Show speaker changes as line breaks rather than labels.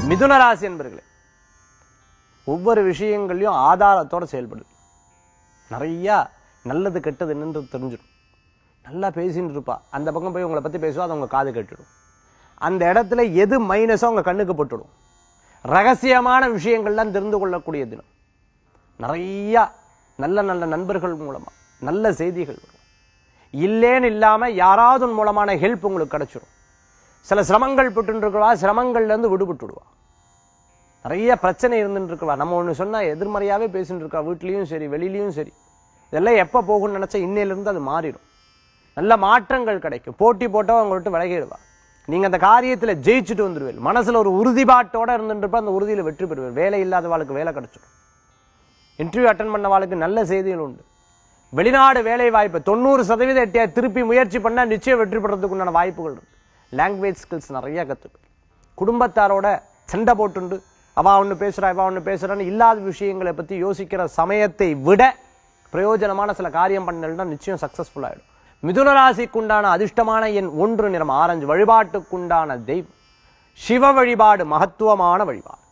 மிதுன ராசி என்பர்களே ஒவ்வொரு விஷயங்களையும் ஆதாரத்தோட செயல்படு நிறைய நல்லது கெட்டது என்னன்னு தெரிஞ்சிடும் நல்லா பேசின்னு இருப்பா அந்த பக்கம் போய் உங்களை பத்தி பேசுவா அது உங்க காது கேட்டுடும் அந்த இடத்துல எது மைனஸோ உங்க கண்ணுக்கு பட்டுடும் ரகசியமான விஷயங்கள்லாம் தெரிந்து கொள்ளக்கூடிய தினம் நிறைய நல்ல நல்ல நண்பர்கள் மூலமா நல்ல செய்திகள் வரும் இல்லேன்னு இல்லாம யாராவது உன் மூலமான ஹெல்ப் உங்களுக்கு கிடைச்சிடும் சில சிரமங்கள் பட்டு இருக்கிறவா சிரமங்கள்ல இருந்து விடுபட்டுடுவா நிறைய பிரச்சனை இருந்துட்டு இருக்கவா நம்ம ஒண்ணு சொன்னா எதிர்மறையாவே பேசிட்டு இருக்கா வீட்லயும் சரி வெளியிலயும் சரி இதெல்லாம் எப்ப போகும்னு நினைச்சா இன்னையில இருந்து அது மாறிடும் நல்ல மாற்றங்கள் கிடைக்கும் போட்டி போட்டவங்க உங்களை விட்டு விலகிடுவா நீங்க அந்த காரியத்துல ஜெயிச்சுட்டு வந்துடுவீர்கள் மனசுல ஒரு உறுதிப்பாட்டோட இருந்துட்டு அந்த உறுதியில வெற்றி பெறுவீர் வேலை இல்லாதவாளுக்கு வேலை கிடைச்சிடும் இன்டர்வியூ அட்டன் பண்ணவாளுக்கு நல்ல செய்திகள் உண்டு வெளிநாடு வேலை வாய்ப்பு தொண்ணூறு சதவீதம் எட்டியா திருப்பி முயற்சி பண்ணா நிச்சயம் வெற்றி பெறதுக்கு உண்டான வாய்ப்புகள் இருக்கு லாங்குவேஜ் ஸ்கில்ஸ் நிறைய கத்துக்கு குடும்பத்தாரோட சண்டை போட்டுண்டு அவ ஒண்ணு பேசுறா இவ ஒண்ணு பேசுறான்னு இல்லாத விஷயங்களை பத்தி யோசிக்கிற சமயத்தை விட பிரயோஜனமான சில காரியம் பண்ணலன்னா நிச்சயம் சக்சஸ்ஃபுல் ஆயிடும் மிதுன ராசிக்குண்டான அதிர்ஷ்டமான எண் ஒன்று நிறம் ஆரஞ்சு வழிபாட்டுக்குண்டான தெய்வம் சிவ வழிபாடு மகத்துவமான வழிபாடு